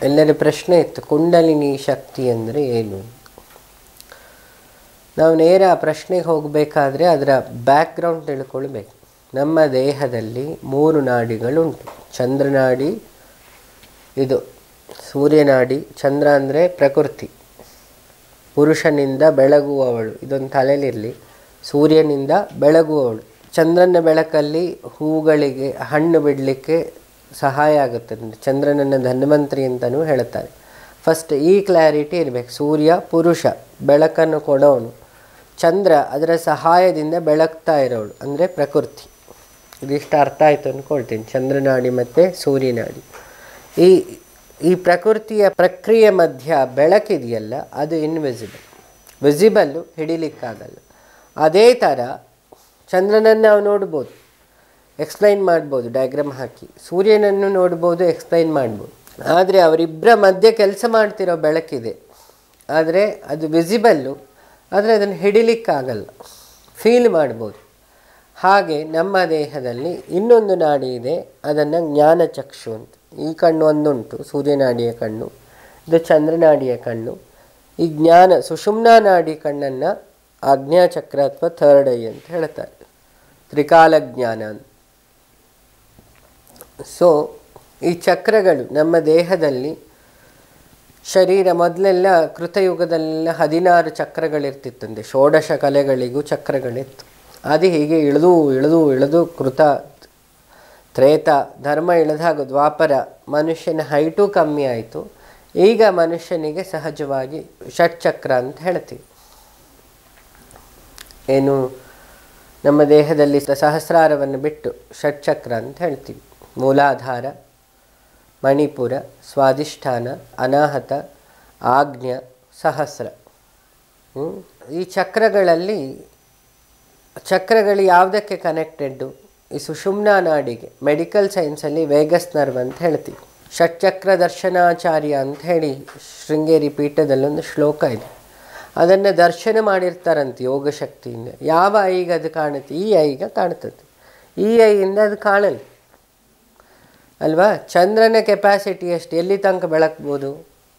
ಎಲ್ಲರ ಪ್ರಶ್ನೆ ಇತ್ತು ಕುಂಡಲಿನಿ ಶಕ್ತಿ ಅಂದರೆ ಏನು ನಾವು ನೇರ ಆ ಪ್ರಶ್ನೆಗೆ ಹೋಗಬೇಕಾದ್ರೆ ಅದರ ಬ್ಯಾಕ್ಗ್ರೌಂಡ್ ತಿಳ್ಕೊಳ್ಬೇಕು ನಮ್ಮ ದೇಹದಲ್ಲಿ ಮೂರು ನಾಡಿಗಳುಂಟು ಚಂದ್ರನಾಡಿ ಇದು ಸೂರ್ಯನಾಡಿ ಚಂದ್ರ ಅಂದರೆ ಪ್ರಕೃತಿ ಪುರುಷನಿಂದ ಬೆಳಗುವವಳು ಇದೊಂದು ತಲೆಯಲ್ಲಿರಲಿ ಸೂರ್ಯನಿಂದ ಬೆಳಗುವವಳು ಚಂದ್ರನ ಬೆಳಕಲ್ಲಿ ಹೂಗಳಿಗೆ ಹಣ್ಣು ಬಿಡಲಿಕ್ಕೆ ಸಹಾಯ ಆಗುತ್ತೆ ಚಂದ್ರನನ್ನು ಧನ್ವಂತರಿ ಅಂತಲೂ ಹೇಳ್ತಾರೆ ಫಸ್ಟ್ ಈ ಕ್ಲಾರಿಟಿ ಇರಬೇಕು ಸೂರ್ಯ ಪುರುಷ ಬೆಳಕನ್ನು ಕೊಡೋನು ಚಂದ್ರ ಅದರ ಸಹಾಯದಿಂದ ಬೆಳಗ್ತಾ ಇರೋಳು ಅಂದರೆ ಪ್ರಕೃತಿ ಇದಿಷ್ಟು ಅರ್ಥ ಆಯಿತು ಅಂದ್ಕೊಳ್ತೀನಿ ಚಂದ್ರನಾಡಿ ಮತ್ತು ಸೂರ್ಯನಾಡಿ ಈ ಈ ಪ್ರಕೃತಿಯ ಪ್ರಕ್ರಿಯೆ ಮಧ್ಯ ಬೆಳಕಿದೆಯಲ್ಲ ಅದು ಇನ್ವಿಸಿಬಲ್ ವಿಸಿಬಲ್ಲು ಹಿಡಿಲಿಕ್ಕಾಗಲ್ಲ ಅದೇ ಥರ ಚಂದ್ರನನ್ನು ನಾವು ನೋಡ್ಬೋದು ಎಕ್ಸ್ಪ್ಲೈನ್ ಮಾಡ್ಬೋದು ಡಯಾಗ್ರಾಮ್ ಹಾಕಿ ಸೂರ್ಯನನ್ನು ನೋಡ್ಬೋದು ಎಕ್ಸ್ಪ್ಲೈನ್ ಮಾಡ್ಬೋದು ಆದರೆ ಅವರಿಬ್ಬರ ಮಧ್ಯೆ ಕೆಲಸ ಮಾಡ್ತಿರೋ ಬೆಳಕಿದೆ ಆದರೆ ಅದು ವಿಸಿಬಲ್ಲು ಆದರೆ ಅದನ್ನು ಹಿಡಿಲಿಕ್ಕಾಗಲ್ಲ ಫೀಲ್ ಮಾಡ್ಬೋದು ಹಾಗೆ ನಮ್ಮ ದೇಹದಲ್ಲಿ ಇನ್ನೊಂದು ನಾಡಿ ಇದೆ ಅದನ್ನು ಜ್ಞಾನಚಕ್ಷು ಅಂತ ಈ ಕಣ್ಣು ಒಂದುಂಟು ಸೂರ್ಯನಾಡಿಯ ಕಣ್ಣು ಇದು ಚಂದ್ರನಾಡಿಯ ಕಣ್ಣು ಈ ಜ್ಞಾನ ಸುಷುಮ್ನಾ ನಾಡಿ ಕಣ್ಣನ್ನು ಆಜ್ಞಾಚಕ್ರ ಅಥವಾ ಥರ್ಡ್ ಐ ಅಂತ ಹೇಳ್ತಾರೆ ತ್ರಿಕಾಲ ಜ್ಞಾನ ಅಂತ ಸೊ ಈ ಚಕ್ರಗಳು ನಮ್ಮ ದೇಹದಲ್ಲಿ ಶರೀರ ಮೊದಲೆಲ್ಲ ಕೃತಯುಗದಲ್ಲೆಲ್ಲ ಹದಿನಾರು ಚಕ್ರಗಳಿರ್ತಿತ್ತಂತೆ ಷೋಡಶ ಕಲೆಗಳಿಗೂ ಚಕ್ರಗಳಿತ್ತು ಅದು ಹೀಗೆ ಇಳಿದು ಇಳಿದು ಇಳಿದು ಕೃತ ತ್ರೇತ ಧರ್ಮ ಇಳಿದಾಗ ದ್ವಾಪರ ಮನುಷ್ಯನ ಹೈಟು ಕಮ್ಮಿ ಆಯಿತು ಈಗ ಮನುಷ್ಯನಿಗೆ ಸಹಜವಾಗಿ ಷಟ್ಚಕ್ರ ಅಂತ ಹೇಳ್ತೀವಿ ಏನು ನಮ್ಮ ದೇಹದಲ್ಲಿ ಸಹಸ್ರಾರವನ್ನು ಬಿಟ್ಟು ಷಟ್ಚಕ್ರ ಅಂತ ಹೇಳ್ತೀವಿ ಮೂಲಾಧಾರ ಮಣಿಪುರ ಸ್ವಾಧಿಷ್ಠಾನ ಅನಾಹತ ಆಜ್ಞ ಸಹಸ್ರ ಹ್ಮ್? ಈ ಚಕ್ರಗಳಲ್ಲಿ ಚಕ್ರಗಳು ಯಾವುದಕ್ಕೆ ಕನೆಕ್ಟೆಡ್ಡು ಈ ಸುಷುಮ್ನಾ ನಾಡಿಗೆ ಮೆಡಿಕಲ್ ಸೈನ್ಸಲ್ಲಿ ವೇಗಸ್ ನರ್ವ್ ಅಂತ ಹೇಳ್ತೀವಿ ಷಟ್ಚಕ್ರ ದರ್ಶನಾಚಾರ್ಯ ಅಂತ ಹೇಳಿ ಶೃಂಗೇರಿ ಪೀಠದಲ್ಲೊಂದು ಶ್ಲೋಕ ಇದೆ ಅದನ್ನು ದರ್ಶನ ಮಾಡಿರ್ತಾರಂತೆ ಯೋಗ ಶಕ್ತಿಯಿಂದ ಯಾವ ಐಗೆ ಅದು ಕಾಣುತ್ತೆ ಈ ಐಗೆ ಕಾಣ್ತದೆ ಈ ಐಯಿಂದ ಅದು ಕಾಣಲ್ಲ ಅಲ್ವಾ ಚಂದ್ರನ ಕೆಪಾಸಿಟಿ ಎಷ್ಟು ಎಲ್ಲಿ ತನಕ ಬೆಳಕ್ಬೋದು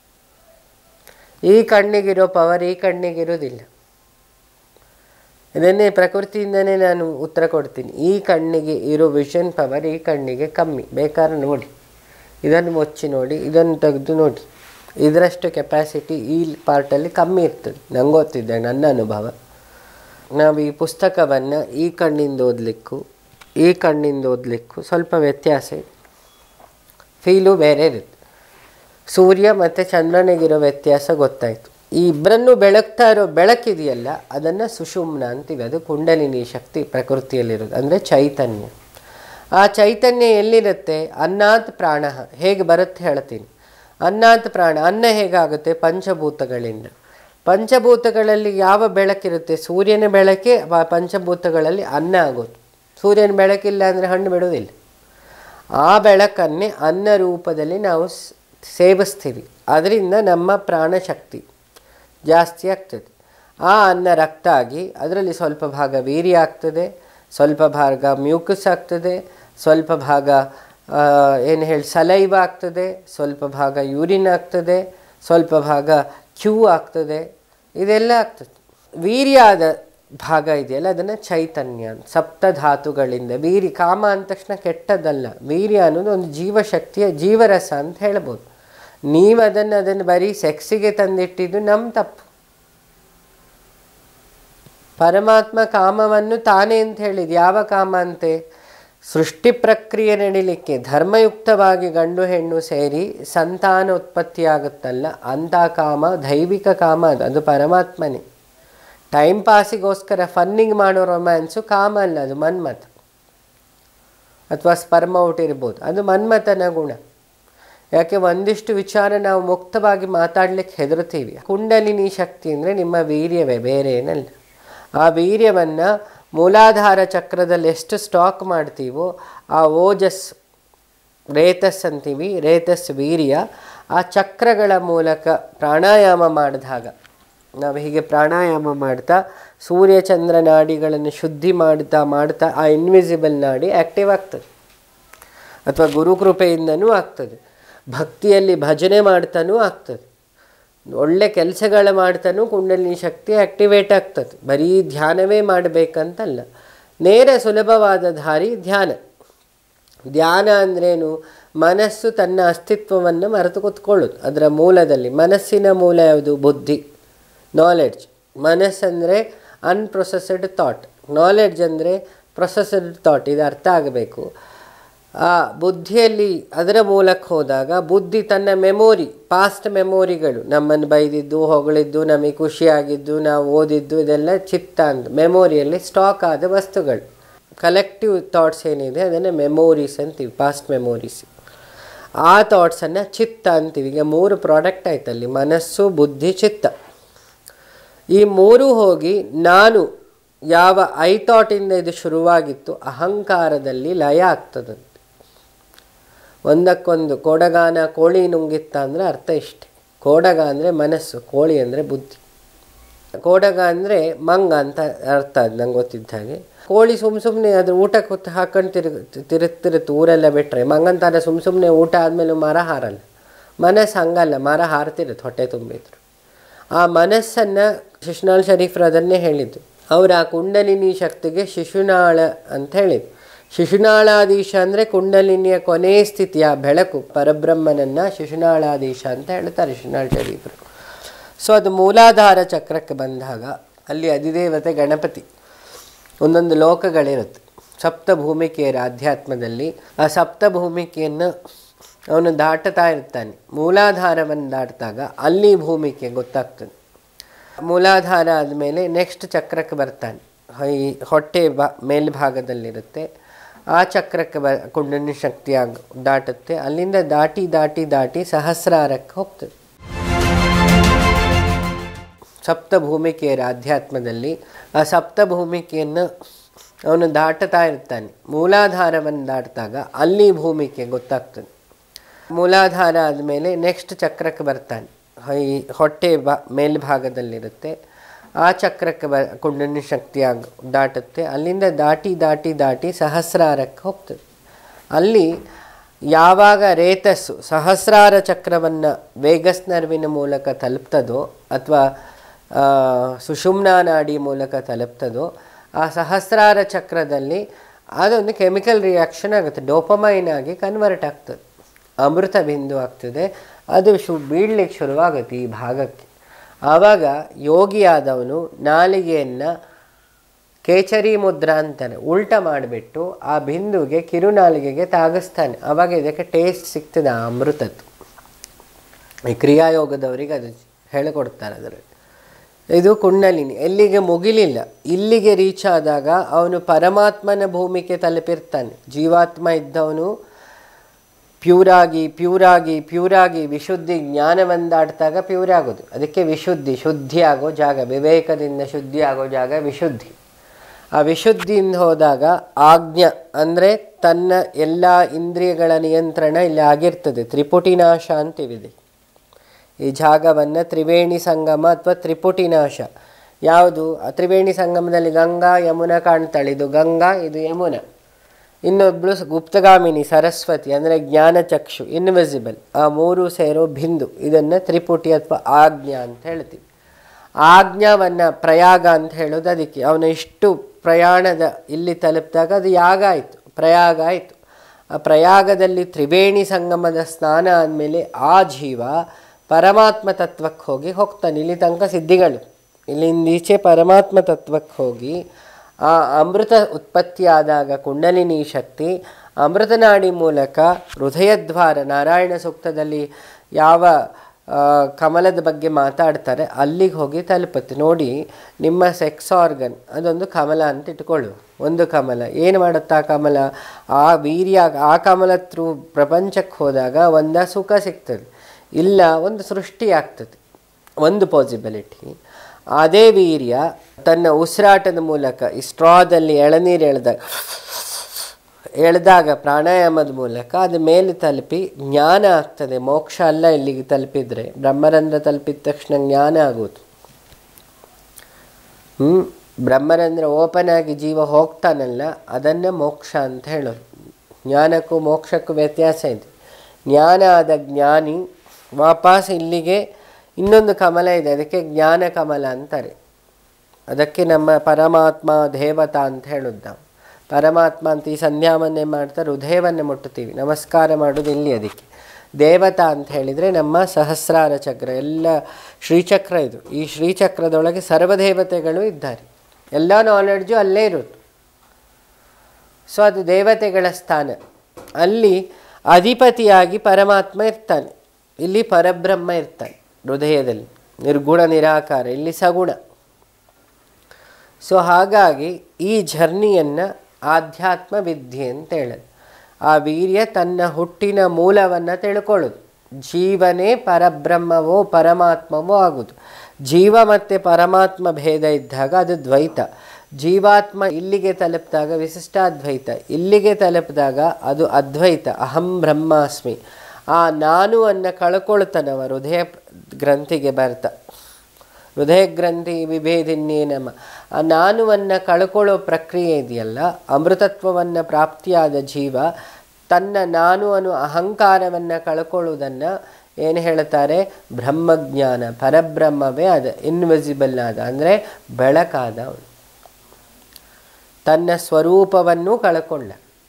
ಈ ಕಣ್ಣಿಗಿರೋ ಪವರ್ ಈ ಕಣ್ಣಿಗಿರೋದಿಲ್ಲ ಇದನ್ನೇ ಪ್ರಕೃತಿಯಿಂದನೇ ನಾನು ಉತ್ತರ ಕೊಡ್ತೀನಿ ಈ ಕಣ್ಣಿಗೆ ಇರೋ ವಿಷನ್ ಪವರ್ ಈ ಕಣ್ಣಿಗೆ ಕಮ್ಮಿ ಬೇಕಾದ್ರೆ ನೋಡಿ ಇದನ್ನು ಮುಚ್ಚಿ ನೋಡಿ ಇದನ್ನು ತೆಗೆದು ನೋಡಿ ಇದರಷ್ಟು ಕೆಪಾಸಿಟಿ ಈ ಪಾರ್ಟಲ್ಲಿ ಕಮ್ಮಿ ಇರ್ತದೆ ನಂಗೆ ಗೊತ್ತಿದೆ ನನ್ನ ಅನುಭವ ನಾವು ಈ ಪುಸ್ತಕವನ್ನು ಈ ಕಣ್ಣಿಂದ ಓದಲಿಕ್ಕೂ ಈ ಕಣ್ಣಿಂದ ಓದಲಿಕ್ಕೂ ಸ್ವಲ್ಪ ವ್ಯತ್ಯಾಸ ಇದೆ ಫೀಲು ಬೇರೆ ಇರುತ್ತೆ ಸೂರ್ಯ ಮತ್ತು ಚಂದ್ರನಿಗಿರೋ ವ್ಯತ್ಯಾಸ ಗೊತ್ತಾಯಿತು ಈ ಇಬ್ಬರನ್ನು ಬೆಳಗ್ತಾ ಇರೋ ಬೆಳಕಿದೆಯಲ್ಲ ಅದನ್ನು ಸುಷುಮ್ನ ಅಂತೀವಿ ಅದು ಕುಂಡಲಿನಿ ಶಕ್ತಿ ಪ್ರಕೃತಿಯಲ್ಲಿರೋದು ಅಂದರೆ ಚೈತನ್ಯ ಆ ಚೈತನ್ಯ ಎಲ್ಲಿರುತ್ತೆ ಅನ್ನಾತ್ ಪ್ರಾಣ ಹೇಗೆ ಬರುತ್ತೆ ಹೇಳ್ತೀನಿ ಅನ್ನಾತ್ ಪ್ರಾಣ ಅನ್ನ ಹೇಗಾಗುತ್ತೆ ಪಂಚಭೂತಗಳಿಂದ ಪಂಚಭೂತಗಳಲ್ಲಿ ಯಾವ ಬೆಳಕಿರುತ್ತೆ ಸೂರ್ಯನ ಬೆಳಕೆ ಪ- ಪಂಚಭೂತಗಳಲ್ಲಿ ಅನ್ನ ಆಗೋದು ಸೂರ್ಯನ ಬೆಳಕಿಲ್ಲ ಅಂದರೆ ಹಣ್ಣು ಬಿಡೋದಿಲ್ಲ ಆ ಬೆಳಕನ್ನೇ ಅನ್ನ ರೂಪದಲ್ಲಿ ನಾವು ಸ್- ಸೇವಿಸ್ತೀವಿ ಅದರಿಂದ ನಮ್ಮ ಪ್ರಾಣಶಕ್ತಿ ಜಾಸ್ತಿ ಆಗ್ತದೆ ಆ ಅನ್ನ ರಕ್ತ ಆಗಿ ಅದರಲ್ಲಿ ಸ್ವಲ್ಪ ಭಾಗ ವೀರ್ಯ ಆಗ್ತದೆ ಸ್ವಲ್ಪ ಭಾಗ ಮ್ಯೂಕಸ್ ಆಗ್ತದೆ ಸ್ವಲ್ಪ ಭಾಗ ಏನು ಹೇಳಿ ಸಲೈವ ಆಗ್ತದೆ ಸ್ವಲ್ಪ ಭಾಗ ಯೂರಿನ್ ಆಗ್ತದೆ ಸ್ವಲ್ಪ ಭಾಗ ಕ್ಯೂ ಆಗ್ತದೆ ಇದೆಲ್ಲ ಆಗ್ತದೆ ವೀರ್ಯ ಆದ ಭಾಗ ಇದೆಯಲ್ಲ ಅದನ್ನು ಚೈತನ್ಯ ಅಂತ. ಸಪ್ತ ಧಾತುಗಳಿಂದ ವೀರ್ಯ ಕಾಮ ಅಂದ ತಕ್ಷಣ ಕೆಟ್ಟದ್ದಲ್ಲ ವೀರ್ಯ ಅನ್ನೋದು ಒಂದು ಜೀವಶಕ್ತಿಯ ಜೀವರಸ ಅಂತ ಹೇಳ್ಬೋದು ನೀವು ಅದನ್ನು ಅದನ್ನು ಬರೀ ಸೆಕ್ಸಿಗೆ ತಂದಿಟ್ಟಿದ್ದು ನಮ್ಮ ತಪ್ಪು ಪರಮಾತ್ಮ ಕಾಮವನ್ನು ತಾನೇ ಅಂತ ಹೇಳಿದ ಯಾವ ಕಾಮ ಅಂತೆ ಸೃಷ್ಟಿ ಪ್ರಕ್ರಿಯೆ ನಡಿಲಿಕ್ಕೆ ಧರ್ಮಯುಕ್ತವಾಗಿ ಗಂಡು ಹೆಣ್ಣು ಸೇರಿ ಸಂತಾನ ಉತ್ಪತ್ತಿಯಾಗುತ್ತಲ್ಲ ಅಂಥ ಕಾಮ ದೈವಿಕ ಕಾಮ ಅದು ಅದು ಪರಮಾತ್ಮನೇ ಟೈಮ್ ಪಾಸಿಗೋಸ್ಕರ ಫನ್ನಿಂಗ್ ಮಾಡೋ ರೊಮ್ಯಾನ್ಸು ಕಾಮ ಅಲ್ಲ ಅದು ಮನ್ಮಥ ಅಥವಾ ಸ್ಪರ್ಮ ಔಟ್ ಇರ್ಬೋದು ಅದು ಮನ್ಮಥನ ಗುಣ ಯಾಕೆ ಒಂದಿಷ್ಟು ವಿಚಾರ ನಾವು ಮುಕ್ತವಾಗಿ ಮಾತಾಡ್ಲಿಕ್ಕೆ ಹೆದರ್ತೀವಿ ಕುಂಡಲಿನಿ ಶಕ್ತಿ ಅಂದರೆ ನಿಮ್ಮ ವೀರ್ಯವೇ ಬೇರೆ ಏನಲ್ಲ ಆ ವೀರ್ಯವನ್ನು ಮೂಲಾಧಾರ ಚಕ್ರದಲ್ಲಿ ಎಷ್ಟು ಸ್ಟಾಕ್ ಮಾಡ್ತೀವೋ ಆ ಓಜಸ್ ರೇತಸ್ ಅಂತೀವಿ ರೇತಸ್ ವೀರ್ಯ ಆ ಚಕ್ರಗಳ ಮೂಲಕ ಪ್ರಾಣಾಯಾಮ ಮಾಡಿದಾಗ ನಾವು ಹೀಗೆ ಪ್ರಾಣಾಯಾಮ ಮಾಡ್ತಾ ಸೂರ್ಯ ಚಂದ್ರ ನಾಡಿಗಳನ್ನು ಶುದ್ಧಿ ಮಾಡ್ತಾ ಮಾಡ್ತಾ ಆ ಇನ್ವಿಸಿಬಲ್ ನಾಡಿ ಆ್ಯಕ್ಟಿವ್ ಆಗ್ತದೆ ಅಥವಾ ಗುರುಕೃಪೆಯಿಂದನೂ ಆಗ್ತದೆ ಭಕ್ತಿಯಲ್ಲಿ ಭಜನೆ ಮಾಡ್ತಾನೂ ಆಗ್ತದೆ ಒಳ್ಳೆ ಕೆಲಸಗಳು ಮಾಡ್ತಾನೂ ಕುಂಡಲಿನಿ ಶಕ್ತಿ ಆ್ಯಕ್ಟಿವೇಟ್ ಆಗ್ತದೆ ಬರೀ ಧ್ಯಾನವೇ ಮಾಡಬೇಕಂತಲ್ಲ ನೇರ ಸುಲಭವಾದ ದಾರಿ ಧ್ಯಾನ ಧ್ಯಾನ ಅಂದ್ರೇನು ಮನಸ್ಸು ತನ್ನ ಅಸ್ತಿತ್ವವನ್ನು ಮರೆತು ಕೂತ್ಕೊಳ್ಳೋದು ಅದರ ಮೂಲದಲ್ಲಿ ಮನಸ್ಸಿನ ಮೂಲ ಯಾವುದು ಬುದ್ಧಿ ನಾಲೆಡ್ಜ್ ಮನಸ್ಸಂದರೆ ಅನ್ಪ್ರೊಸೆಸ್ಡ್ ಥಾಟ್ ನಾಲೆಡ್ಜ್ ಅಂದರೆ ಪ್ರೊಸೆಸ್ಡ್ ಥಾಟ್ ಇದು ಅರ್ಥ ಆಗಬೇಕು ಆ ಬುದ್ಧಿಯಲ್ಲಿ ಅದರ ಮೂಲಕ ಹೋದಾಗ ಬುದ್ಧಿ ತನ್ನ ಮೆಮೊರಿ ಪಾಸ್ಟ್ ಮೆಮೊರಿಗಳು ನಮ್ಮನ್ನು ಬೈದಿದ್ದು ಹೊಗಳಿದ್ದು ನಮಗೆ ಖುಷಿಯಾಗಿದ್ದು ನಾವು ಓದಿದ್ದು ಇದೆಲ್ಲ ಚಿತ್ತ ಅಂತ ಮೆಮೊರಿಯಲ್ಲಿ ಸ್ಟಾಕ್ ಆದ ವಸ್ತುಗಳು ಕಲೆಕ್ಟಿವ್ ಥಾಟ್ಸ್ ಏನಿದೆ ಅದನ್ನು ಮೆಮೊರೀಸ್ ಅಂತೀವಿ ಪಾಸ್ಟ್ ಮೆಮೊರೀಸ್ ಆ ಥಾಟ್ಸನ್ನು ಚಿತ್ತ ಅಂತೀವಿ ಈಗ ಮೂರು ಪ್ರಾಡಕ್ಟ್ ಆಯ್ತಲ್ಲಿ ಮನಸ್ಸು ಬುದ್ಧಿ ಚಿತ್ತ ಈ ಮೂರು ಹೋಗಿ ನಾನು ಯಾವ ಐ ಥಾಟಿಂದ ಇದು ಶುರುವಾಗಿತ್ತು ಅಹಂಕಾರದಲ್ಲಿ ಲಯ ಆಗ್ತದಂತೆ ಒಂದಕ್ಕೊಂದು ಕೋಡಗಾನ ಕೋಳಿ ನುಂಗಿತ್ತ ಅಂದರೆ ಅರ್ಥ ಇಷ್ಟೆ ಕೋಡಗ ಅಂದರೆ ಮನಸ್ಸು ಕೋಳಿ ಅಂದರೆ ಬುದ್ಧಿ ಕೋಡಗ ಅಂದರೆ ಮಂಗ ಅಂತ ಅರ್ಥ ಅದು ನಂಗೆ ಗೊತ್ತಿದ್ದ ಹಾಗೆ ಕೋಳಿ ಸುಮ್ಮ ಸುಮ್ಮನೆ ಅದ್ರ ಊಟ ಕೂತು ಹಾಕೊಂಡು ತಿರುಗ ತಿರುಗ್ತಿರುತ್ತೆ ಊರೆಲ್ಲ ಬಿಟ್ಟರೆ ಮಂಗಂತಾರ ಸುಮ್ಮ ಸುಮ್ಮನೆ ಊಟ ಆದಮೇಲೆ ಮರ ಹಾರಲ್ಲ ಮನಸ್ಸು ಹಂಗಲ್ಲ ಮರ ಹಾರ್ತಿರುತ್ತೆ ಹೊಟ್ಟೆ ತುಂಬಿದ್ರು ಆ ಮನಸ್ಸನ್ನು ಶಿಶುನಾಳ್ ಶರೀಫ್ರು ಅದನ್ನೇ ಹೇಳಿದ್ದು ಅವರು ಆ ಕುಂಡಲಿನಿ ಶಕ್ತಿಗೆ ಶಿಶುನಾಳ ಅಂತ ಹೇಳಿದ್ರು ಶಿಶುನಾಳಾಧೀಶ ಅಂದರೆ ಕುಂಡಲಿನಿಯ ಕೊನೆ ಸ್ಥಿತಿಯ ಬೆಳಕು ಪರಬ್ರಹ್ಮನನ್ನು ಶಿಶುನಾಳಾಧೀಶ ಅಂತ ಹೇಳ್ತಾರೆ ಶಿಶುನಾಳ್ ಶರೀಫರು ಸೊ ಅದು ಮೂಲಾಧಾರ ಚಕ್ರಕ್ಕೆ ಬಂದಾಗ ಅಲ್ಲಿ ಅಧಿದೇವತೆ ಗಣಪತಿ ಒಂದೊಂದು ಲೋಕಗಳಿರುತ್ತೆ ಸಪ್ತ ಭೂಮಿಕೆಯರ ಆಧ್ಯಾತ್ಮದಲ್ಲಿ ಆ ಸಪ್ತ ಭೂಮಿಕೆಯನ್ನು ಅವನು ದಾಟುತ್ತಾ ಇರ್ತಾನೆ ಮೂಲಾಧಾರವನ್ನು ದಾಟಿದಾಗ ಅಲ್ಲಿ ಭೂಮಿಕೆ ಗೊತ್ತಾಗ್ತದೆ ಮೂಲಾಧಾರ ಆದಮೇಲೆ ನೆಕ್ಸ್ಟ್ ಚಕ್ರಕ್ಕೆ ಬರ್ತಾನೆ ಈ ಹೊಟ್ಟೆ ಬಾ ಮೇಲ್ಭಾಗದಲ್ಲಿರುತ್ತೆ ಆ ಚಕ್ರಕ್ಕೆ ಬ ಕುಂಡಲಿನಿ ಶಕ್ತಿಯಾಗಿ ದಾಟುತ್ತೆ ಅಲ್ಲಿಂದ ದಾಟಿ ದಾಟಿ ದಾಟಿ ಸಹಸ್ರಾರಕ್ಕೆ ಹೋಗ್ತದೆ ಸಪ್ತ ಭೂಮಿಕೆಯರ ಆಧ್ಯಾತ್ಮದಲ್ಲಿ ಆ ಸಪ್ತ ಭೂಮಿಕೆಯನ್ನು ಅವನು ದಾಟುತ್ತಾ ಇರ್ತಾನೆ ಮೂಲಾಧಾರವನ್ನು ದಾಟಿದಾಗ ಅಲ್ಲಿ ಭೂಮಿಕೆ ಗೊತ್ತಾಗ್ತದೆ ಮೂಲಾಧಾರ ಆದಮೇಲೆ ನೆಕ್ಸ್ಟ್ ಚಕ್ರಕ್ಕೆ ಬರ್ತಾನೆ ಈ ಹೊಟ್ಟೆ ಬಾ ಮೇಲ್ಭಾಗದಲ್ಲಿರುತ್ತೆ ಆ ಚಕ್ರಕ್ಕೆ ಬ ಕುಂಡಲಿನಿ ಶಕ್ತಿಯಾಗಿ ದಾಟುತ್ತೆ ಅಲ್ಲಿಂದ ದಾಟಿ ದಾಟಿ ದಾಟಿ ಸಹಸ್ರಾರಕ್ಕೆ ಹೋಗ್ತದೆ ಅಲ್ಲಿ ಯಾವಾಗ ರೇತಸ್ಸು ಸಹಸ್ರಾರ ಚಕ್ರವನ್ನು ವೇಗಸ್ ನರ್ವಿನ ಮೂಲಕ ತಲುಪ್ತದೋ ಅಥವಾ ಸುಷುಮ್ನಾ ನಾಡಿ ಮೂಲಕ ತಲುಪ್ತದೋ ಆ ಸಹಸ್ರಾರ ಚಕ್ರದಲ್ಲಿ ಅದೊಂದು ಕೆಮಿಕಲ್ ರಿಯಾಕ್ಷನ್ ಆಗುತ್ತೆ ಡೋಪಮೈನ್ ಆಗಿ ಕನ್ವರ್ಟ್ ಆಗ್ತದೆ ಅಮೃತ ಬಿಂದು ಆಗ್ತದೆ ಅದು ಶು ಬೀಳ್ಲಿಕ್ಕೆ ಶುರುವಾಗುತ್ತೆ ಈ ಭಾಗಕ್ಕೆ ಆವಾಗ ಯೋಗಿಯಾದವನು ನಾಲಿಗೆಯನ್ನು ಕೇಚರಿ ಮುದ್ರಾ ಅಂತಾನೆ ಉಲ್ಟ ಮಾಡಿಬಿಟ್ಟು ಆ ಬಿಂದುಗೆ ಕಿರುನಾಲಿಗೆಗೆ ತಾಗಿಸ್ತಾನೆ ಆವಾಗ ಇದಕ್ಕೆ ಟೇಸ್ಟ್ ಸಿಗ್ತದೆ ಆ ಅಮೃತದ್ದು ಈ ಕ್ರಿಯಾಯೋಗದವರಿಗೆ ಅದು ಹೇಳಿಕೊಡ್ತಾರೆ ಅದರಲ್ಲಿ ಇದು ಕುಂಡಲಿನಿ ಎಲ್ಲಿಗೆ ಮುಗಿಲಿಲ್ಲ ಇಲ್ಲಿಗೆ ರೀಚ್ ಆದಾಗ ಅವನು ಪರಮಾತ್ಮನ ಭೂಮಿಗೆ ತಲುಪಿರ್ತಾನೆ ಜೀವಾತ್ಮ ಇದ್ದವನು ಪ್ಯೂರಾಗಿ ಪ್ಯೂರಾಗಿ ಪ್ಯೂರಾಗಿ ವಿಶುದ್ಧಿ ಜ್ಞಾನವನ್ನು ದಾಟಿದಾಗ ಪ್ಯೂರ್ ಆಗೋದು ಅದಕ್ಕೆ ವಿಶುದ್ಧಿ ಶುದ್ಧಿ ಆಗೋ ಜಾಗ ವಿವೇಕದಿಂದ ಶುದ್ಧಿ ಆಗೋ ಜಾಗ ವಿಶುದ್ಧಿ ಆ ವಿಶುದ್ಧಿಯಿಂದ ಹೋದಾಗ ಆಜ್ಞ ಅಂದರೆ ತನ್ನ ಎಲ್ಲ ಇಂದ್ರಿಯಗಳ ನಿಯಂತ್ರಣ ಇಲ್ಲಿ ಆಗಿರ್ತದೆ ತ್ರಿಪುಟಿನಾಶ ಅಂತಿವಿದೆ ಈ ಜಾಗವನ್ನು ತ್ರಿವೇಣಿ ಸಂಗಮ ಅಥವಾ ತ್ರಿಪುಟಿನಾಶ ಯಾವುದು ಆ ತ್ರಿವೇಣಿ ಸಂಗಮದಲ್ಲಿ ಗಂಗಾ ಯಮುನಾ ಕಾಣ್ತಾಳೆ ಇದು ಗಂಗಾ ಇದು ಯಮುನಾ ಇನ್ನೊಬ್ಳು ಗುಪ್ತಗಾಮಿನಿ ಸರಸ್ವತಿ ಅಂದರೆ ಜ್ಞಾನಚಕ್ಷು ಇನ್ವಿಸಿಬಲ್ ಆ ಮೂರು ಸೇರೋ ಬಿಂದು ಇದನ್ನು ತ್ರಿಪುಟಿ ಅಥವಾ ಆಜ್ಞಾ ಅಂತ ಹೇಳ್ತೀವಿ ಆಜ್ಞಾವನ್ನು ಪ್ರಯಾಗ ಅಂತ ಹೇಳೋದು ಅದಕ್ಕೆ ಅವನ ಇಷ್ಟು ಪ್ರಯಾಣದ ಇಲ್ಲಿ ತಲುಪಿದಾಗ ಅದು ಯಾಗ ಆಯಿತು ಪ್ರಯಾಗ ಆಯಿತು ಆ ಪ್ರಯಾಗದಲ್ಲಿ ತ್ರಿವೇಣಿ ಸಂಗಮದ ಸ್ನಾನ ಆದಮೇಲೆ ಆ ಜೀವ ಪರಮಾತ್ಮ ತತ್ವಕ್ಕೆ ಹೋಗಿ ಹೋಗ್ತಾನೆ ಇಲ್ಲಿ ತನಕ ಸಿದ್ಧಿಗಳು ಇಲ್ಲಿಂದೀಚೆ ಪರಮಾತ್ಮ ತತ್ವಕ್ಕೆ ಹೋಗಿ ಆ ಅಮೃತ ಉತ್ಪತ್ತಿ ಆದಾಗ ಕುಂಡಲಿನಿ ಶಕ್ತಿ ಅಮೃತನಾಡಿ ಮೂಲಕ ಹೃದಯದ್ವಾರ ನಾರಾಯಣ ಸೂಕ್ತದಲ್ಲಿ ಯಾವ ಕಮಲದ ಬಗ್ಗೆ ಮಾತಾಡ್ತಾರೆ ಅಲ್ಲಿಗೆ ಹೋಗಿ ತಲುಪುತ್ತೆ ನೋಡಿ ನಿಮ್ಮ ಸೆಕ್ಸ್ ಆರ್ಗನ್ ಅದೊಂದು ಕಮಲ ಅಂತ ಇಟ್ಕೊಳ್ಳು ಒಂದು ಕಮಲ ಏನು ಮಾಡುತ್ತಾ ಕಮಲ ಆ ವೀರ್ಯ ಆ ಕಮಲ ಥ್ರೂ ಪ್ರಪಂಚಕ್ಕೆ ಹೋದಾಗ ಒಂದ ಸುಖ ಸಿಗ್ತದೆ ಇಲ್ಲ ಒಂದು ಸೃಷ್ಟಿ ಆಗ್ತದೆ ಒಂದು ಪಾಸಿಬಿಲಿಟಿ ಅದೇ ವೀರ್ಯ ತನ್ನ ಉಸಿರಾಟದ ಮೂಲಕ ಈ ಸ್ಟ್ರಾದಲ್ಲಿ ಎಳನೀರು ಎಳೆದಾಗ ಎಳೆದಾಗ ಪ್ರಾಣಾಯಾಮದ ಮೂಲಕ ಅದು ಮೇಲೆ ತಲುಪಿ ಜ್ಞಾನ ಆಗ್ತದೆ ಮೋಕ್ಷ ಅಲ್ಲ ಇಲ್ಲಿಗೆ ತಲುಪಿದರೆ ಬ್ರಹ್ಮರಂಧ್ರ ತಲುಪಿದ ತಕ್ಷಣ ಜ್ಞಾನ ಆಗೋದು ಹ್ಞೂ ಬ್ರಹ್ಮರಂಧ್ರ ಓಪನ್ ಆಗಿ ಜೀವ ಹೋಗ್ತಾನಲ್ಲ ಅದನ್ನು ಮೋಕ್ಷ ಅಂತ ಹೇಳೋದು ಜ್ಞಾನಕ್ಕೂ ಮೋಕ್ಷಕ್ಕೂ ವ್ಯತ್ಯಾಸ ಇದೆ ಜ್ಞಾನ ಆದ ಜ್ಞಾನಿ ವಾಪಸ್ ಇಲ್ಲಿಗೆ ಇನ್ನೊಂದು ಕಮಲ ಇದೆ ಅದಕ್ಕೆ ಜ್ಞಾನ ಕಮಲ ಅಂತಾರೆ ಅದಕ್ಕೆ ನಮ್ಮ ಪರಮಾತ್ಮ ದೇವತಾ ಅಂತ ಹೇಳೋದು ನಾವು ಪರಮಾತ್ಮ ಅಂತ ಈ ಸಂಧ್ಯಾವನ್ನೇ ಮಾಡ್ತಾ ಹೃದಯವನ್ನು ಮುಟ್ಟುತ್ತೀವಿ ನಮಸ್ಕಾರ ಮಾಡೋದು ಇಲ್ಲಿ ಅದಕ್ಕೆ ದೇವತಾ ಅಂತ ಹೇಳಿದರೆ ನಮ್ಮ ಸಹಸ್ರಾರ ಚಕ್ರ ಎಲ್ಲ ಶ್ರೀಚಕ್ರ ಇದು ಈ ಶ್ರೀಚಕ್ರದೊಳಗೆ ಸರ್ವದೇವತೆಗಳು ಇದ್ದಾರೆ ಎಲ್ಲ ನಾಲೆಡ್ಜು ಅಲ್ಲೇ ಇರೋದು ಸೊ ಅದು ದೇವತೆಗಳ ಸ್ಥಾನ ಅಲ್ಲಿ ಅಧಿಪತಿಯಾಗಿ ಪರಮಾತ್ಮ ಇರ್ತಾನೆ ಇಲ್ಲಿ ಪರಬ್ರಹ್ಮ ಇರ್ತಾನೆ ಹೃದಯದಲ್ಲಿ ನಿರ್ಗುಣ ನಿರಾಕಾರ ಇಲ್ಲಿ ಸಗುಣ ಸೊ ಹಾಗಾಗಿ ಈ ಜರ್ನಿಯನ್ನು ಆಧ್ಯಾತ್ಮ ವಿದ್ಯೆ ಅಂತ ಹೇಳೋದು ಆ ವೀರ್ಯ ತನ್ನ ಹುಟ್ಟಿನ ಮೂಲವನ್ನು ತಿಳ್ಕೊಳ್ಳೋದು ಜೀವನೇ ಪರಬ್ರಹ್ಮವೋ ಪರಮಾತ್ಮವೋ ಆಗುವುದು ಜೀವ ಮತ್ತು ಪರಮಾತ್ಮ ಭೇದ ಇದ್ದಾಗ ಅದು ದ್ವೈತ ಜೀವಾತ್ಮ ಇಲ್ಲಿಗೆ ತಲುಪಿದಾಗ ವಿಶಿಷ್ಟಾದ್ವೈತ ಇಲ್ಲಿಗೆ ತಲುಪಿದಾಗ ಅದು ಅದ್ವೈತ ಅಹಂ ಬ್ರಹ್ಮಾಸ್ಮಿ ಆ ನಾನು ಅನ್ನ ಕಳ್ಕೊಳ್ತಾನವ ಹೃದಯ ಗ್ರಂಥಿಗೆ ಬರ್ತಾ ಹೃದಯ ಗ್ರಂಥಿ ವಿಭೇದಿನ್ಯೇ ನಮ ಆ ನಾನುವನ್ನು ಕಳ್ಕೊಳ್ಳೋ ಪ್ರಕ್ರಿಯೆ ಇದೆಯಲ್ಲ ಅಮೃತತ್ವವನ್ನು ಪ್ರಾಪ್ತಿಯಾದ ಜೀವ ತನ್ನ ನಾನು ಅನ್ನೋ ಅಹಂಕಾರವನ್ನು ಕಳ್ಕೊಳ್ಳೋದನ್ನು ಏನು ಹೇಳ್ತಾರೆ ಬ್ರಹ್ಮಜ್ಞಾನ ಪರಬ್ರಹ್ಮವೇ ಅದ ಇನ್ವಿಸಿಬಲ್ ಆದ ಅಂದರೆ ಬೆಳಕಾದ ಅವನು ತನ್ನ ಸ್ವರೂಪವನ್ನು ಕಳ್ಕೊಂಡ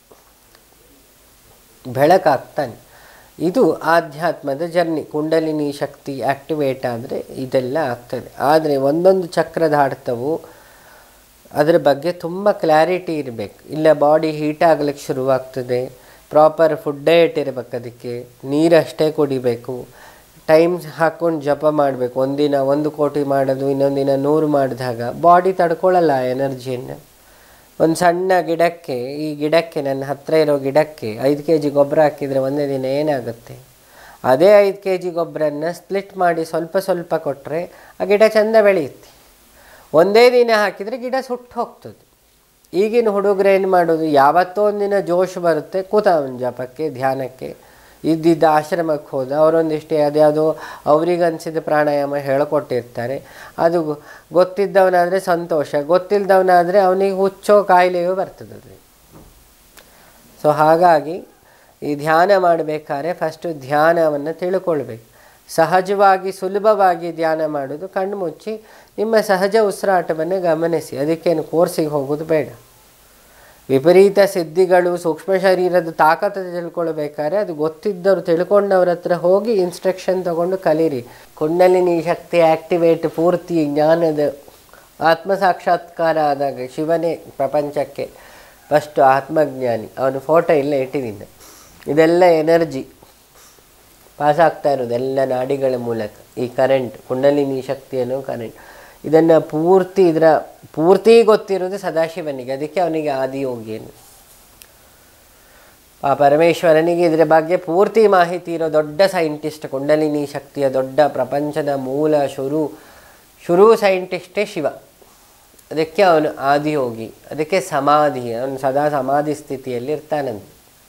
ಬೆಳಕಾಗ್ತಾನೆ ಇದು ಆಧ್ಯಾತ್ಮದ ಜರ್ನಿ ಕುಂಡಲಿನಿ ಶಕ್ತಿ ಆ್ಯಕ್ಟಿವೇಟ್ ಆದರೆ ಇದೆಲ್ಲ ಆಗ್ತದೆ ಆದರೆ ಒಂದೊಂದು ಚಕ್ರ ದಾಡ್ತವು ಅದರ ಬಗ್ಗೆ ತುಂಬ ಕ್ಲಾರಿಟಿ ಇರಬೇಕು ಇಲ್ಲ ಬಾಡಿ ಹೀಟ್ ಆಗ್ಲಿಕ್ಕೆ ಶುರುವಾಗ್ತದೆ ಪ್ರಾಪರ್ ಫುಡ್ ಡಯಟ್ ಇರಬೇಕು ಅದಕ್ಕೆ ನೀರಷ್ಟೇ ಕುಡಿಬೇಕು ಟೈಮ್ ಹಾಕ್ಕೊಂಡು ಜಪ ಮಾಡಬೇಕು ಒಂದಿನ ಒಂದು ಕೋಟಿ ಮಾಡೋದು ಇನ್ನೊಂದಿನ ನೂರು ಮಾಡಿದಾಗ ಬಾಡಿ ತಡ್ಕೊಳ್ಳಲ್ಲ ಆ ಎನರ್ಜಿಯನ್ನು ಒಂದು ಸಣ್ಣ ಗಿಡಕ್ಕೆ ಈ ಗಿಡಕ್ಕೆ ನನ್ನ ಹತ್ತಿರ ಇರೋ ಗಿಡಕ್ಕೆ ಐದು ಕೆ ಜಿ ಗೊಬ್ಬರ ಹಾಕಿದರೆ ಒಂದೇ ದಿನ ಏನಾಗುತ್ತೆ ಅದೇ ಐದು ಕೆ ಜಿ ಗೊಬ್ಬರನ್ನ ಸ್ಪ್ಲಿಟ್ ಮಾಡಿ ಸ್ವಲ್ಪ ಸ್ವಲ್ಪ ಕೊಟ್ಟರೆ ಆ ಗಿಡ ಚೆಂದ ಬೆಳೆಯುತ್ತೆ ಒಂದೇ ದಿನ ಹಾಕಿದರೆ ಗಿಡ ಸುಟ್ಟು ಹೋಗ್ತದೆ ಈಗಿನ ಹುಡುಗರು ಏನು ಮಾಡೋದು ಯಾವತ್ತೋ ಒಂದಿನ ಜೋಶ್ ಬರುತ್ತೆ ಕೂತ ಒಂದು ಜಪಕ್ಕೆ ಧ್ಯಾನಕ್ಕೆ ಇದ್ದಿದ್ದ ಆಶ್ರಮಕ್ಕೆ ಹೋದ ಅವರೊಂದಿಷ್ಟು ಅದ್ಯಾವುದೋ ಅವ್ರಿಗೆ ಅನಿಸಿದ ಪ್ರಾಣಾಯಾಮ ಹೇಳಿಕೊಟ್ಟಿರ್ತಾರೆ ಅದು ಗೊತ್ತಿದ್ದವನಾದರೆ ಸಂತೋಷ ಗೊತ್ತಿಲ್ಲದವನಾದರೆ ಅವನಿಗೆ ಹುಚ್ಚೋ ಕಾಯಿಲೆಯೋ ಬರ್ತದೆ ಅದು ಸೊ ಹಾಗಾಗಿ ಈ ಧ್ಯಾನ ಮಾಡಬೇಕಾದ್ರೆ ಫಸ್ಟು ಧ್ಯಾನವನ್ನು ತಿಳ್ಕೊಳ್ಬೇಕು ಸಹಜವಾಗಿ ಸುಲಭವಾಗಿ ಧ್ಯಾನ ಮಾಡೋದು ಕಣ್ಣು ಮುಚ್ಚಿ ನಿಮ್ಮ ಸಹಜ ಉಸಿರಾಟವನ್ನು ಗಮನಿಸಿ ಅದಕ್ಕೇನು ಕೋರ್ಸಿಗೆ ಹೋಗೋದು ಬೇಡ ವಿಪರೀತ ಸಿದ್ಧಿಗಳು ಸೂಕ್ಷ್ಮ ಶರೀರದ ತಾಕತ್ತು ತಿಳ್ಕೊಳ್ಬೇಕಾದ್ರೆ ಅದು ಗೊತ್ತಿದ್ದವರು ತಿಳ್ಕೊಂಡವ್ರ ಹತ್ರ ಹೋಗಿ ಇನ್ಸ್ಟ್ರಕ್ಷನ್ ತಗೊಂಡು ಕಲೀರಿ ಕುಂಡಲಿನಿ ಶಕ್ತಿ ಆ್ಯಕ್ಟಿವೇಟ್ ಪೂರ್ತಿ ಜ್ಞಾನದ ಆತ್ಮ ಸಾಕ್ಷಾತ್ಕಾರ ಆದಾಗ ಶಿವನೇ ಪ್ರಪಂಚಕ್ಕೆ ಫಸ್ಟು ಆತ್ಮಜ್ಞಾನಿ ಅವನ ಫೋಟೋ ಇಲ್ಲೇ ಇಟ್ಟಿದ್ದೀನಿ ಇದೆಲ್ಲ ಎನರ್ಜಿ ಪಾಸ್ ಆಗ್ತಾ ಇರೋದು ಎಲ್ಲ ನಾಡಿಗಳ ಮೂಲಕ ಈ ಕರೆಂಟ್ ಕುಂಡಲಿನಿ ಶಕ್ತಿ ಅನ್ನೋ ಕರೆಂಟ್ ಇದನ್ನು ಪೂರ್ತಿ ಇದರ ಪೂರ್ತಿ ಗೊತ್ತಿರೋದು ಸದಾಶಿವನಿಗೆ ಅದಕ್ಕೆ ಅವನಿಗೆ ಆದಿಯೋಗಿ ಅಂತ ಆ ಪರಮೇಶ್ವರನಿಗೆ ಇದರ ಬಗ್ಗೆ ಪೂರ್ತಿ ಮಾಹಿತಿ ಇರೋ ದೊಡ್ಡ ಸೈಂಟಿಸ್ಟ್ ಕುಂಡಲಿನಿ ಶಕ್ತಿಯ ದೊಡ್ಡ ಪ್ರಪಂಚದ ಮೂಲ ಶುರು ಶುರು ಸೈಂಟಿಸ್ಟೇ ಶಿವ ಅದಕ್ಕೆ ಅವನು ಆದಿಯೋಗಿ ಅದಕ್ಕೆ ಸಮಾಧಿ ಅವನು ಸದಾ ಸಮಾಧಿ ಸ್ಥಿತಿಯಲ್ಲಿ ಇರ್ತಾನಂತೆ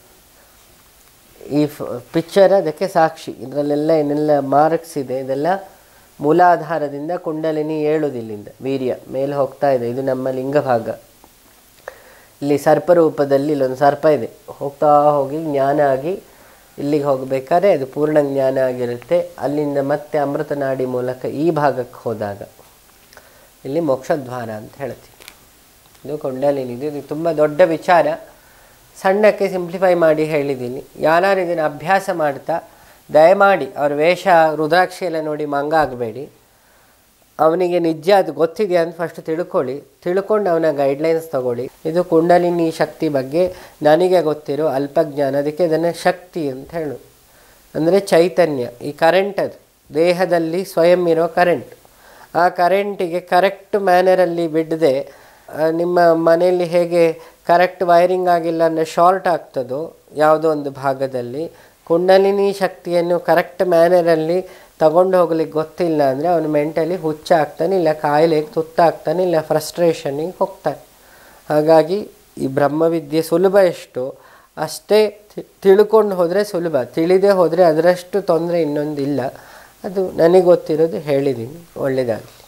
ಈ ಪಿಕ್ಚರ್ ಅದಕ್ಕೆ ಸಾಕ್ಷಿ ಇದರಲ್ಲೆಲ್ಲ ಏನೆಲ್ಲ ಮಾರ್ಕ್ಸ್ ಇದೆ ಇದೆಲ್ಲ ಮೂಲಾಧಾರದಿಂದ ಕುಂಡಲಿನಿ ಏಳುದಿಲ್ಲಿಂದ ವೀರ್ಯ ಮೇಲೆ ಹೋಗ್ತಾ ಇದೆ ಇದು ನಮ್ಮ ಲಿಂಗ ಭಾಗ ಇಲ್ಲಿ ಸರ್ಪ ರೂಪದಲ್ಲಿ ಇಲ್ಲೊಂದು ಸರ್ಪ ಇದೆ ಹೋಗ್ತಾ ಹೋಗಿ ಜ್ಞಾನ ಆಗಿ ಇಲ್ಲಿಗೆ ಹೋಗಬೇಕಾದ್ರೆ ಅದು ಪೂರ್ಣ ಜ್ಞಾನ ಆಗಿರುತ್ತೆ ಅಲ್ಲಿಂದ ಮತ್ತೆ ಅಮೃತ ನಾಡಿ ಮೂಲಕ ಈ ಭಾಗಕ್ಕೆ ಹೋದಾಗ ಇಲ್ಲಿ ಮೋಕ್ಷದ್ವಾರ ಅಂತ ಹೇಳ್ತೀವಿ ಇದು ಕುಂಡಲಿನಿ ಇದು ಇದು ತುಂಬ ದೊಡ್ಡ ವಿಚಾರ ಸಣ್ಣಕ್ಕೆ ಸಿಂಪ್ಲಿಫೈ ಮಾಡಿ ಹೇಳಿದ್ದೀನಿ ಯಾರು ಇದನ್ನು ಅಭ್ಯಾಸ ಮಾಡ್ತಾ ದಯಮಾಡಿ ಅವ್ರ ವೇಷ ರುದ್ರಾಕ್ಷಿ ಎಲ್ಲ ನೋಡಿ ಮಂಗ ಆಗಬೇಡಿ ಅವನಿಗೆ ನಿಜ ಅದು ಗೊತ್ತಿದೆಯಾ ಅಂತ ಫಸ್ಟ್ ತಿಳ್ಕೊಳ್ಳಿ ತಿಳ್ಕೊಂಡು ಅವನ ಗೈಡ್ಲೈನ್ಸ್ ತಗೊಳ್ಳಿ ಇದು ಕುಂಡಲಿನಿ ಶಕ್ತಿ ಬಗ್ಗೆ ನನಗೆ ಗೊತ್ತಿರೋ ಅಲ್ಪಜ್ಞಾನ ಅದಕ್ಕೆ ಇದನ್ನು ಶಕ್ತಿ ಅಂತ ಹೇಳು ಅಂದರೆ ಚೈತನ್ಯ ಈ ಕರೆಂಟ್ ಅದು ದೇಹದಲ್ಲಿ ಸ್ವಯಂ ಇರೋ ಕರೆಂಟ್ ಆ ಕರೆಂಟಿಗೆ ಕರೆಕ್ಟ್ ಮ್ಯಾನರಲ್ಲಿ ಬಿಡದೆ ನಿಮ್ಮ ಮನೆಯಲ್ಲಿ ಹೇಗೆ ಕರೆಕ್ಟ್ ವೈರಿಂಗ್ ಆಗಿಲ್ಲ ಅಂದರೆ ಶಾರ್ಟ್ ಆಗ್ತದೋ ಯಾವುದೋ ಒಂದು ಭಾಗದಲ್ಲಿ ಕುಂಡಲಿನಿ ಶಕ್ತಿಯನ್ನು ಕರೆಕ್ಟ್ ಮ್ಯಾನರಲ್ಲಿ ತಗೊಂಡು ಹೋಗ್ಲಿಕ್ಕೆ ಗೊತ್ತಿಲ್ಲ ಅಂದರೆ ಅವನು ಮೆಂಟಲಿ ಹುಚ್ಚ ಆಗ್ತಾನೆ ಇಲ್ಲ ಕಾಯಿಲೆಗೆ ತುತ್ತಾಗ್ತಾನೆ ಇಲ್ಲ ಫ್ರಸ್ಟ್ರೇಷನಿಗೆ ಹೋಗ್ತಾನೆ ಹಾಗಾಗಿ ಈ ಬ್ರಹ್ಮವಿದ್ಯೆ ಸುಲಭ ಎಷ್ಟು ಅಷ್ಟೇ ತಿಳ್ಕೊಂಡು ಹೋದರೆ ಸುಲಭ ತಿಳಿದೇ ಹೋದರೆ ಅದರಷ್ಟು ತೊಂದರೆ ಇನ್ನೊಂದಿಲ್ಲ ಅದು ನನಗೆ ಗೊತ್ತಿರೋದು ಹೇಳಿದ್ದೀನಿ ಒಳ್ಳೆಯದಾಗಲಿ